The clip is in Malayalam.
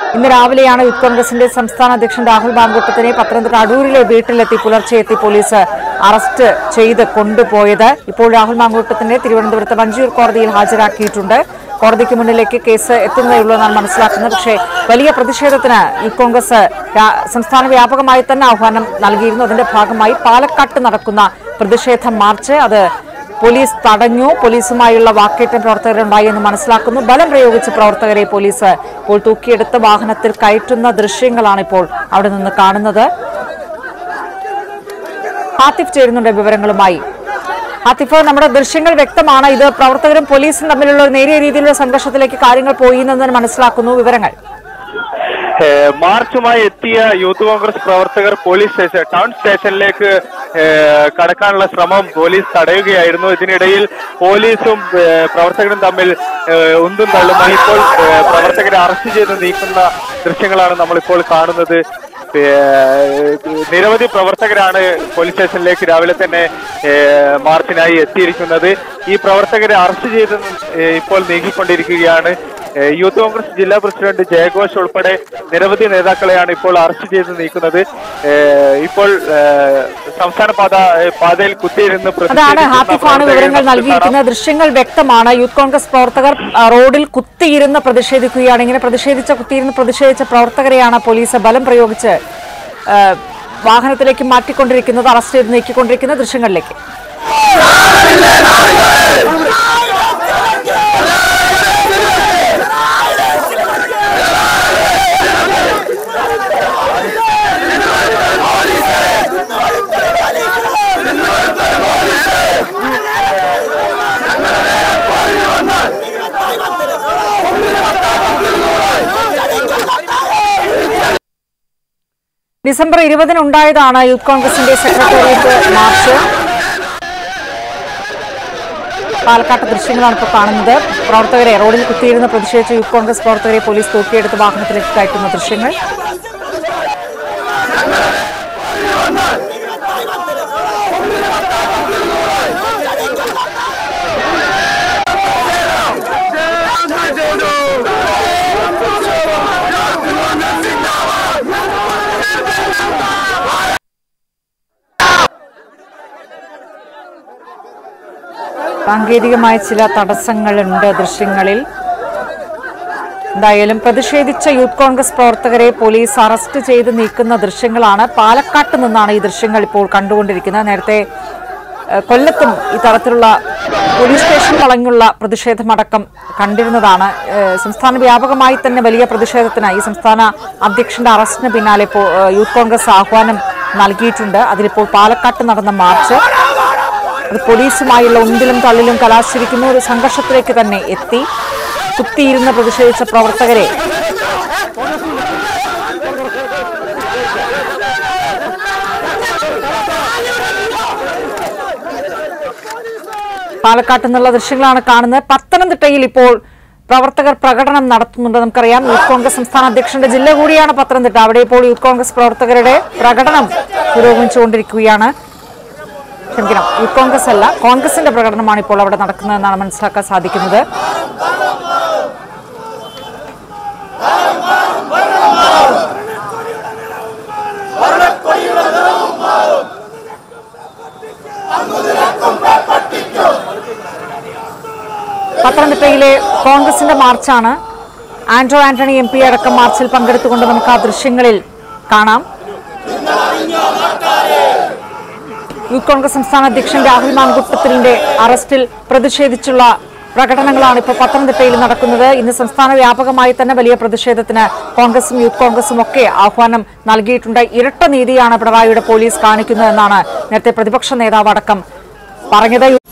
ഇന്ന് രാവിലെയാണ് യൂത്ത് കോൺഗ്രസിന്റെ സംസ്ഥാന അധ്യക്ഷൻ രാഹുൽ മാങ്കൂട്ടത്തിനെ പത്തനംതിട്ട അടൂരിലെ വീട്ടിലെത്തി പുലർച്ചെ എത്തി പോലീസ് അറസ്റ്റ് ചെയ്ത് കൊണ്ടുപോയത് ഇപ്പോൾ രാഹുൽ മാങ്കൂട്ടത്തിനെ തിരുവനന്തപുരത്ത് മഞ്ചൂർ കോടതിയിൽ ഹാജരാക്കിയിട്ടുണ്ട് കോടതിക്ക് മുന്നിലേക്ക് കേസ് എത്തുന്നതേ ഉള്ളൂ എന്നാണ് മനസ്സിലാക്കുന്നത് പക്ഷേ വലിയ പ്രതിഷേധത്തിന് യൂത്ത് കോൺഗ്രസ് രാ- സംസ്ഥാന വ്യാപകമായി തന്നെ ആഹ്വാനം നൽകിയിരുന്നു അതിന്റെ ഭാഗമായി പാലക്കാട്ട് നടക്കുന്ന പ്രതിഷേധ മാർച്ച് അത് പോലീസ് തടഞ്ഞു പോലീസുമായുള്ള വാക്കേറ്റം പ്രവർത്തകരുണ്ടായി എന്ന് മനസ്സിലാക്കുന്നു ബലം പ്രയോഗിച്ച് പ്രവർത്തകരെ പോലീസ് ഇപ്പോൾ തൂക്കിയെടുത്ത് വാഹനത്തിൽ കയറ്റുന്ന ദൃശ്യങ്ങളാണ് ഇപ്പോൾ അവിടെ നിന്ന് കാണുന്നത് ഹാത്തിഫ് ചേരുന്നുണ്ട് വിവരങ്ങളുമായി ഹാത്തിഫ് നമ്മുടെ ദൃശ്യങ്ങൾ വ്യക്തമാണ് ഇത് പ്രവർത്തകരും പോലീസും തമ്മിലുള്ള ഒരു നേരിയ രീതിയിലുള്ള സംഘർഷത്തിലേക്ക് കാര്യങ്ങൾ പോയി എന്ന് മനസ്സിലാക്കുന്നു വിവരങ്ങൾ ഏഹ് മാർച്ചുമായി എത്തിയ യൂത്ത് കോൺഗ്രസ് പ്രവർത്തകർ പോലീസ് സ്റ്റേഷൻ ടൗൺ സ്റ്റേഷനിലേക്ക് ഏഹ് കടക്കാനുള്ള ശ്രമം പോലീസ് തടയുകയായിരുന്നു ഇതിനിടയിൽ പോലീസും ഏഹ് പ്രവർത്തകരും തമ്മിൽ ഏഹ് ഉന്തും തള്ളുമായി ഇപ്പോൾ ഏഹ് പ്രവർത്തകരെ അറസ്റ്റ് ചെയ്ത് നീക്കുന്ന ദൃശ്യങ്ങളാണ് നമ്മളിപ്പോൾ കാണുന്നത് ഏഹ് നിരവധി പ്രവർത്തകരാണ് പോലീസ് സ്റ്റേഷനിലേക്ക് രാവിലെ തന്നെ ഏഹ് മാർച്ചിനായി എത്തിയിരിക്കുന്നത് ഈ പ്രവർത്തകരെ അറസ്റ്റ് ചെയ്ത് ഏഹ് ഇപ്പോൾ നീങ്ങിക്കൊണ്ടിരിക്കുകയാണ് ഏഹ് യൂത്ത് കോൺഗ്രസ് ജില്ലാ പ്രസിഡന്റ് ജയഘോഷ് ഉൾപ്പെടെ നിരവധി നേതാക്കളെയാണ് ഇപ്പോൾ അറസ്റ്റ് ചെയ്ത് നീക്കുന്നത് ഏഹ് ഇപ്പോൾ ഏഹ് സംസ്ഥാന പാത ഏഹ് പാതയിൽ കുത്തിയിരുന്ന് അതാണ് പ്രതിഷേധിക്കുന്ന ഹാത്തിഫാണ് പ്രവർത്തകരെ വിവരങ്ങൾ നമുക്ക് നൽകിയിരിക്കുന്ന ദൃശ്യങ്ങൾ വ്യക്തമാണ് യൂത്ത് കോൺഗ്രസ് പ്രവർത്തകർ ആ, റോഡിൽ കുത്തിയിരുന്ന് പ്രതിഷേധിക്കുകയാണ് ഇങ്ങനെ പ്രതിഷേധിച്ച കുത്തിയിരുന്ന് പ്രതിഷേധിച്ച പ്രവർത്തകരെയാണ് പോലീസ് ബലം പ്രയോഗിച്ച് ആ, വാഹനത്തിലേക്ക് മാറ്റിക്കൊണ്ടിരിക്കുന്നത് അറസ്റ്റ് ചെയ്ത് നീക്കിക്കൊണ്ടിരിക്കുന്ന ദൃശ്യങ്ങളിലേക്ക് ഡിസംബർ ഇരുപതിനുണ്ടായതാണ് യൂത്ത് കോൺഗ്രസിന്റെ സെക്രട്ടേറിയറ്റ് മാർച്ച് പാലക്കാട്ട് ദൃശ്യങ്ങളാണ് ഇപ്പോൾ കാണുന്നത് പ്രവർത്തകരെ റോഡിൽ കുത്തിയിരുന്ന് പ്രതിഷേധിച്ച യൂത്ത് കോൺഗ്രസ് പ്രവർത്തകരെ പോലീസ് തൂക്കിയെടുത്ത് വാഹനത്തിലേക്ക് കയറ്റുന്ന ദൃശ്യങ്ങൾ സാങ്കേതികമായ ചില തടസ്സങ്ങളുണ്ട് ദൃശ്യങ്ങളിൽ എന്തായാലും പ്രതിഷേധിച്ച യൂത്ത് കോൺഗ്രസ് പ്രവർത്തകരെ പോലീസ് അറസ്റ്റ് ചെയ്ത് നീക്കുന്ന ദൃശ്യങ്ങളാണ് പാലക്കാട്ട് നിന്നാണ് ഈ ദൃശ്യങ്ങൾ ഇപ്പോൾ കണ്ടുകൊണ്ടിരിക്കുന്നത് നേരത്തെ ഏഹ്, കൊല്ലത്തും ഈ തരത്തിലുള്ള പോലീസ് സ്റ്റേഷൻ വളഞ്ഞുള്ള പ്രതിഷേധമടക്കം കണ്ടിരുന്നതാണ് ഏഹ്, സംസ്ഥാന വ്യാപകമായി തന്നെ വലിയ പ്രതിഷേധത്തിന് ഈ സംസ്ഥാന അധ്യക്ഷന്റെ അറസ്റ്റിന് പിന്നാലെ ഇപ്പോൾ ഏഹ്, യൂത്ത് കോൺഗ്രസ് ആഹ്വാനം നൽകിയിട്ടുണ്ട് അതിലിപ്പോൾ പാലക്കാട്ട് നടന്ന മാർച്ച് അത് പോലീസുമായുള്ള ഉന്തിലും തള്ളിലും കലാശിരിക്കുന്ന ഒരു സംഘർഷത്തിലേക്ക് തന്നെ എത്തി കുത്തിയിരുന്ന് പ്രതിഷേധിച്ച പ്രവർത്തകരെ പാലക്കാട്ട് നിന്നുള്ള ദൃശ്യങ്ങളാണ് കാണുന്നത് പത്തനംതിട്ടയിൽ ഇപ്പോൾ പ്രവർത്തകർ പ്രകടനം നടത്തുന്നുണ്ട് നമുക്കറിയാം യൂത്ത് കോൺഗ്രസ് സംസ്ഥാന അധ്യക്ഷന്റെ ജില്ല കൂടിയാണ് പത്തനംതിട്ട അവിടെ ഇപ്പോൾ യൂത്ത് കോൺഗ്രസ് പ്രവർത്തകരുടെ പ്രകടനം പുരോഗമിച്ചുകൊണ്ടിരിക്കുകയാണ് ക്ഷമിക്കണം യൂത്ത് കോൺഗ്രസ് അല്ല കോൺഗ്രസിന്റെ പ്രകടനമാണ് ഇപ്പോൾ അവിടെ നടക്കുന്നതെന്നാണ് മനസ്സിലാക്കാൻ സാധിക്കുന്നത് പത്തനംതിട്ടയിലെ കോൺഗ്രസിന്റെ മാർച്ചാണ് ആന്റോ ആന്റണി എം പി അടക്കം മാർച്ചിൽ പങ്കെടുത്തുകൊണ്ട് നമുക്ക് ആ ദൃശ്യങ്ങളിൽ കാണാം യൂത്ത് കോൺഗ്രസ് സംസ്ഥാന അധ്യക്ഷൻ രാഹുൽ മാങ്കുട്ടത്തിന്റെ അറസ്റ്റിൽ പ്രതിഷേധിച്ചുള്ള പ്രകടനങ്ങളാണ് ഇപ്പോൾ പത്തനംതിട്ടയിൽ നടക്കുന്നത് ഇന്ന് സംസ്ഥാന വ്യാപകമായി തന്നെ വലിയ പ്രതിഷേധത്തിന് കോൺഗ്രസും യൂത്ത് കോൺഗ്രസും ഒക്കെ ആഹ്വാനം നൽകിയിട്ടുണ്ട് ഇരട്ട നീതിയാണ് പിണറായിയുടെ പോലീസ് കാണിക്കുന്നതെന്നാണ് നേരത്തെ പ്രതിപക്ഷ നേതാവ് അടക്കം പറഞ്ഞത്